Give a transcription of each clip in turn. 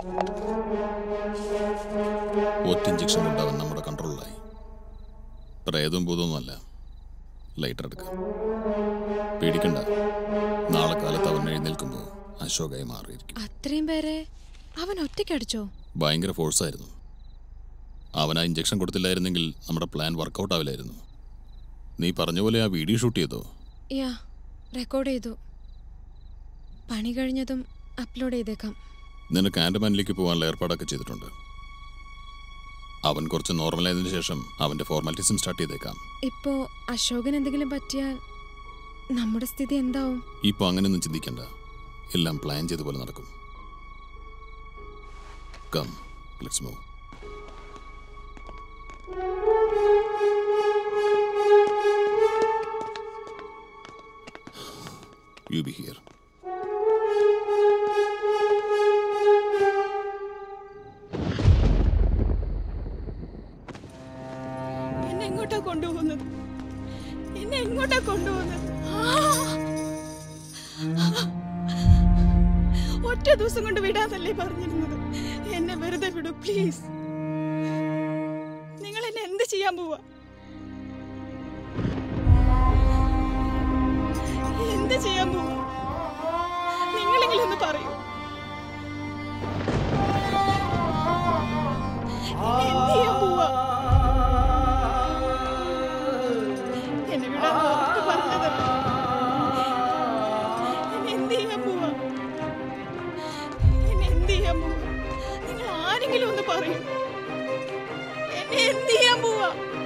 ഒറ്റ ഇഞ്ചക്ഷൻ കൊണ്ട് അവൻ നമ്മുടെ കൺട്രോളിലായി പ്രേതവും ഭൂതമൊന്നുമല്ല ലൈറ്റർ എടുക്ക പേടിക്കണ്ട നാളെ കാലത്ത് അവൻ എഴുന്നേൽക്കുമ്പോൾ അശോകായി മാറിയിരിക്കും അത്രയും പേരെ അവൻ ഒറ്റയ്ക്കടിച്ചോ ഭയങ്കര ഫോഴ്സായിരുന്നു അവൻ ആ ഇഞ്ചക്ഷൻ കൊടുത്തില്ലായിരുന്നെങ്കിൽ നമ്മുടെ പ്ലാൻ വർക്കൗട്ട് ആവില്ലായിരുന്നു നീ പറഞ്ഞ പോലെ ആ വീഡിയോ ഷൂട്ട് ചെയ്തോ യാ റെക്കോർഡ് ചെയ്തു പണി കഴിഞ്ഞതും അപ്ലോഡ് ചെയ്തേക്കാം നിനക്ക് ആൻഡമാനിലേക്ക് പോകാനുള്ള ഏർപ്പാടൊക്കെ ചെയ്തിട്ടുണ്ട് അവൻ കുറച്ച് നോർമലായതിനു ശേഷം അവന്റെ ഫോർമാലിറ്റീസും സ്റ്റാർട്ട് ചെയ്തേക്കാം ഇപ്പോ അശോകൻ എന്തെങ്കിലും പറ്റിയാൽ നമ്മുടെ സ്ഥിതി എന്താവും ഇപ്പോൾ അങ്ങനെയൊന്നും ചിന്തിക്കണ്ട എല്ലാം പ്ലാൻ ചെയ്ത പോലെ നടക്കും come let's move you be here എന്നെ എങ്ങോട്ടാ കൊണ്ടുപോകുന്നത് എന്നെ എങ്ങോട്ടാ കൊണ്ടുപോകുന്നത് ആ! ഒറ്റ ദിവസം കൊണ്ട് വിടാന്നല്ലേ പറഞ്ഞിരുന്നത് എന്നെ വെറുതെ വിടൂ പ്ലീസ് നിങ്ങൾ എന്നെ എന്ത് ചെയ്യാൻ പോവാ എന്ത് ചെയ്യാൻ പോവാ നിങ്ങളെങ്കിലും ഒന്ന് പറയൂ എന്നെ എന്ത് ചെയ്യാൻ പോവാ എന്നെ വിടാൻ ഉറപ്പ് പറഞ്ഞതല്ലേ എന്നെ എന്ത് ചെയ്യാൻ പോവാ എന്നെ എന്ത് ചെയ്യാൻ പോവാ നിങ്ങൾ ആരെങ്കിലും ഒന്ന് പറയൂ എന്നെ എന്ത് ചെയ്യാൻ പോവാ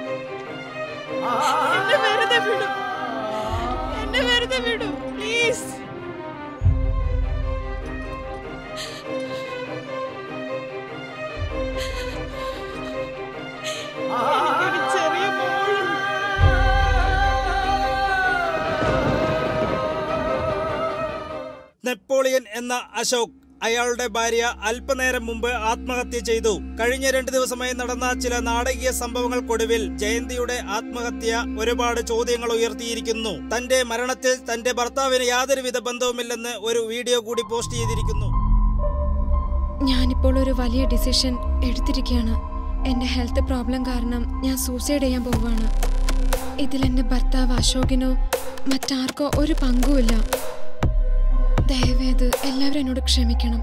എന്നെ വെറുതെ വിടൂ എന്നെ വെറുതെ വിടൂ പ്ലീസ് എനിക്കൊരു ചെറിയ മോളുണ്ട് നെപ്പോളിയൻ എന്ന അശോക് അയാളുടെ ഭാര്യ അല്പനേരം മുമ്പ് ആത്മഹത്യ ചെയ്തു കഴിഞ്ഞ രണ്ട് ദിവസമായി നടന്ന ചില നാടകീയ സംഭവങ്ങൾക്കൊടുവിൽ ജയന്തിയുടെ ആത്മഹത്യ ഒരുപാട് ചോദ്യങ്ങൾ ഉയർത്തിയിരിക്കുന്നു തന്റെ മരണത്തിൽ തന്റെ ഭർത്താവിന് യാതൊരുവിധ ബന്ധവുമില്ലെന്ന് ഒരു വീഡിയോ കൂടി പോസ്റ്റ് ചെയ്തിരിക്കുന്നു ഞാനിപ്പോൾ ഒരു വലിയ ഡിസിഷൻ എടുത്തിരിക്കുകയാണ് എൻ്റെ ഹെൽത്ത് പ്രോബ്ലം കാരണം ഞാൻ സൂസൈഡ് ചെയ്യാൻ പോവാണ് ഇതിൽ എൻ്റെ ഭർത്താവ് അശോകിനോ മറ്റാർക്കോ ഒരു പങ്കുമില്ല ദയവേത് എല്ലാവരും എന്നോട് ക്ഷമിക്കണം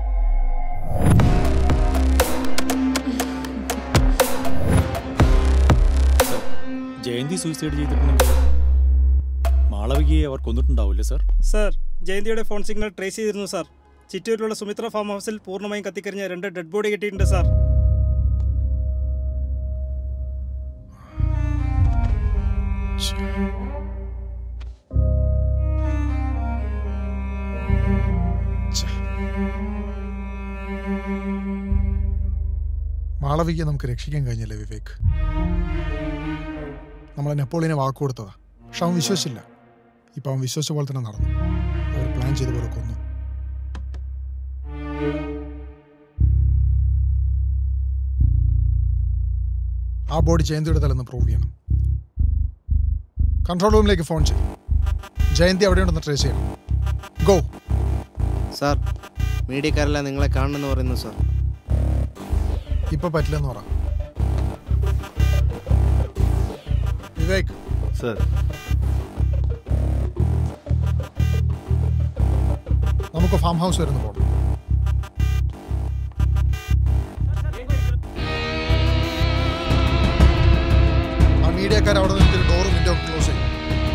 ജയന്തി സൂയിസൈഡ് ചെയ്തിട്ടുണ്ടെങ്കിൽ മാളവികയെ അവർ കൊന്നിട്ടുണ്ടാവില്ലേ സർ സർ ജയന്തിയുടെ ഫോൺ സിഗ്നൽ ട്രേസ് ചെയ്തിരുന്നു സാർ ചിറ്റൂരിലുള്ള സുമിത്ര ഫാം ഹൗസിൽ പൂർണ്ണമായും കത്തിക്കരിഞ്ഞ രണ്ട് ഡെഡ് ബോഡി കിട്ടിയിട്ടുണ്ട് സാർ മാളവികയെ നമുക്ക് രക്ഷിക്കാൻ കഴിഞ്ഞില്ലേ വിവേക് നമ്മളെ നെപ്പോളിയനെ വാക്ക് കൊടുത്തതാ പക്ഷെ അവൻ വിശ്വസിച്ചില്ല ഇപ്പൊ അവൻ വിശ്വസിച്ച പോലെ തന്നെ നടന്നു അവർ പ്ലാൻ ചെയ്ത പോലെ കൊന്നു ആ ബോഡി ജയന്തിയുടെ തലെന്ന് പ്രൂവ് ചെയ്യണം കൺട്രോൾ റൂമിലേക്ക് ഫോൺ ചെയ്യും ജയന്തി എവിടെയുണ്ടെന്ന് ട്രേസ് ചെയ്യണം ഗോ സാർ മീഡിയക്കാരെല്ലാം നിങ്ങളെ കാണണമെന്ന് പറയുന്നു സാർ ഇപ്പൊ പറ്റില്ലെന്ന് പറ വിവേക് സാർ നമുക്ക് ഫാം ഹൗസ് വരുന്ന പോകണം ആ മീഡിയക്കാർ അവിടെ നിന്ന് ഡോറും വിൻഡോ ക്ലോസ് ചെയ്യും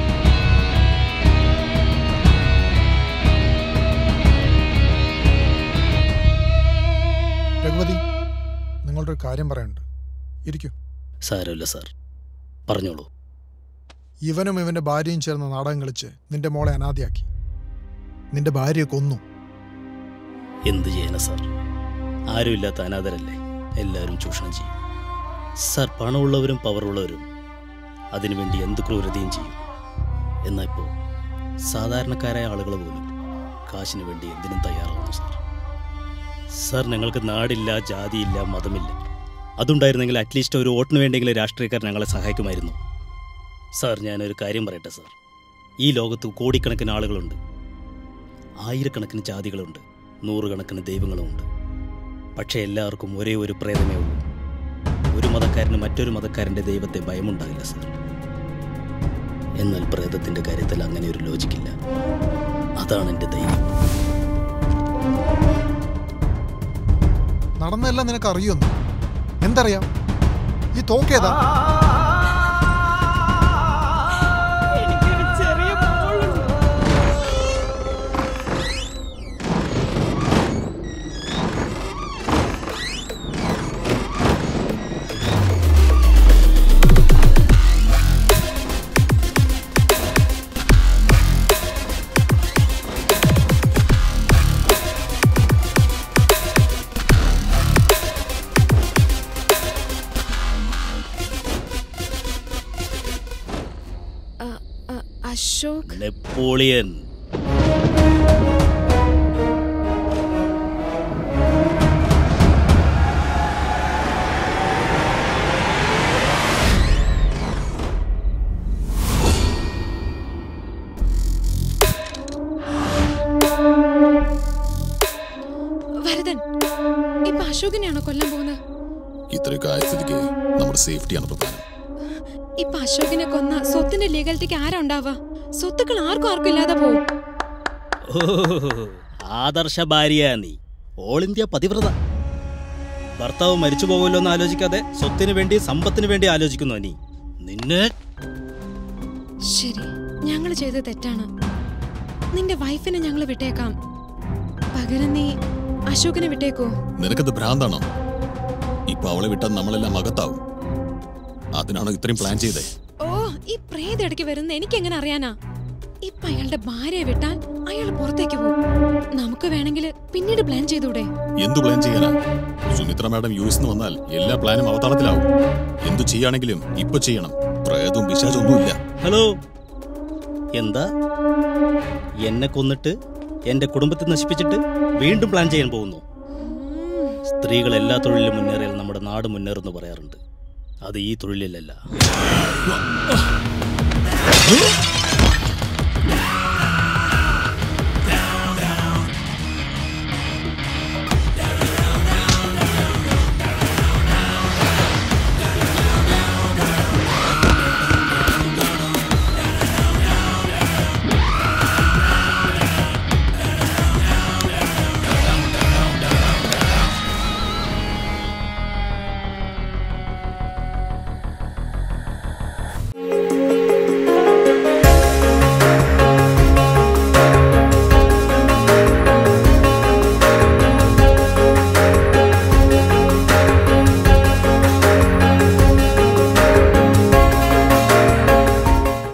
രഘുപതി നിങ്ങളുടെ ഒരു കാര്യം പറയാനുണ്ട് ഇരിക്കൂ സാരമില്ല സാർ പറഞ്ഞോളൂ ഇവനും ഇവന്റെ ഭാര്യയും ചേർന്ന് നാടകം കളിച്ച് നിന്റെ മോളെ അനാഥയാക്കി നിന്റെ ഭാര്യയെ കൊന്നു എന്ത് ചെയ്യാനാ സാർ ആരുമില്ലാത്ത അനാഥരല്ലേ എല്ലാവരും ചൂഷണം ചെയ്യും സാർ പണമുള്ളവരും പവറുള്ളവരും അതിനുവേണ്ടി എന്ത് ക്രൂരതയും ചെയ്യും എന്നാൽ ഇപ്പോൾ സാധാരണക്കാരായ ആളുകൾ പോലും കാശിന് വേണ്ടി എന്തിനും തയ്യാറാവുന്നു സാർ സാർ ഞങ്ങൾക്ക് നാടില്ല ജാതിയില്ല മതമില്ല അതുണ്ടായിരുന്നെങ്കിൽ അറ്റ്ലീസ്റ്റ് ഒരു വോട്ടിന് വേണ്ടിയെങ്കിലും രാഷ്ട്രീയക്കാർ ഞങ്ങളെ സഹായിക്കുമായിരുന്നു സാർ ഞാനൊരു കാര്യം പറയട്ടെ സാർ ഈ ലോകത്ത് കോടിക്കണക്കിന് ആളുകളുണ്ട് ആയിരക്കണക്കിന് ജാതികളുണ്ട് നൂറുകണക്കിന് ദൈവങ്ങളുമുണ്ട് പക്ഷേ എല്ലാവർക്കും ഒരേ ഒരു പ്രേതമേ ഉള്ളൂ ഒരു മതക്കാരന് മറ്റൊരു മതക്കാരൻ്റെ ദൈവത്തെ ഭയമുണ്ടാകില്ല സർ എന്നാൽ പ്രേതത്തിൻ്റെ കാര്യത്തിൽ അങ്ങനെ ഒരു ലോജിക്കില്ല അതാണ് എൻ്റെ ധൈര്യം നടന്നെല്ലാം നിനക്ക് അറിയുമെന്ന് എന്തറിയാം ഈ തോക്കേതാ എനിക്കൊരു ചെറിയ മോളുണ്ട് അ, അ, അശോക് നെപ്പോളിയൻ വരദൻ ഇപ്പൊ അശോകിനെയാണോ കൊല്ലാൻ പോകുന്നത് ഇത്രയൊക്കെ ആയ സ്ഥിതിക്ക് നമ്മുടെ സേഫ്റ്റിയാണ് പ്രധാനം ഇപ്പൊ അശോകിനെ കൊന്ന സ്വത്തിന്റെ ലീഗാലിറ്റിക്ക് ആരാ ഉണ്ടാവുക സ്വത്തുക്കൾ ആർക്കും ആർക്കും ഇല്ലാതെ പോവും ഓ ആദർശ ഭാര്യ നീ ഓൾ ഇന്ത്യ പതിവ്രത ഭർത്താവ് മരിച്ചു പോകുമല്ലോ എന്ന് ആലോചിക്കാതെ സ്വത്തിന് വേണ്ടി സമ്പത്തിന് വേണ്ടി ആലോചിക്കുന്നു നീ നിന്നെ ശരി ഞങ്ങൾ ചെയ്തത് തെറ്റാണ് നിന്റെ വൈഫിനെ ഞങ്ങൾ വിട്ടേക്കാം പകരം നീ അശോകിനെ വിട്ടേക്കോ നിനക്കത് ഭ്രാന്താണോ ഇപ്പൊ അവളെ വിട്ടാൽ നമ്മളെല്ലാം അകത്താവും അതിനാണോ ഇത്രയും പ്ലാൻ ചെയ്തേ ഓ ഈ പ്രേത ഇടയ്ക്ക് വരുന്ന എനിക്ക് എങ്ങനെ അറിയാനാ ഇപ്പൊ അയാളുടെ ഭാര്യയെ വിട്ടാൽ അയാൾ പുറത്തേക്ക് പോകും നമുക്ക് വേണമെങ്കിൽ പിന്നീട് പ്ലാൻ ചെയ്തൂടെ എന്തു പ്ലാൻ ചെയ്യാനാ സുമിത്ര മാഡം യു എസ് വന്നാൽ എല്ലാ പ്ലാനും അവതാളത്തിലാവും എന്തു ചെയ്യാണെങ്കിലും ഇപ്പൊ ചെയ്യണം പ്രേതവും പിശാചൊന്നുമില്ല ഹലോ എന്താ എന്നെ കൊന്നിട്ട് എന്റെ കുടുംബത്തെ നശിപ്പിച്ചിട്ട് വീണ്ടും പ്ലാൻ ചെയ്യാൻ പോകുന്നു സ്ത്രീകൾ എല്ലാ തൊഴിലിലും മുന്നേറിയാൽ നമ്മുടെ നാട് മുന്നേറുന്നു പറയാറുണ്ട് അത് ഈ തൊഴിലിലല്ല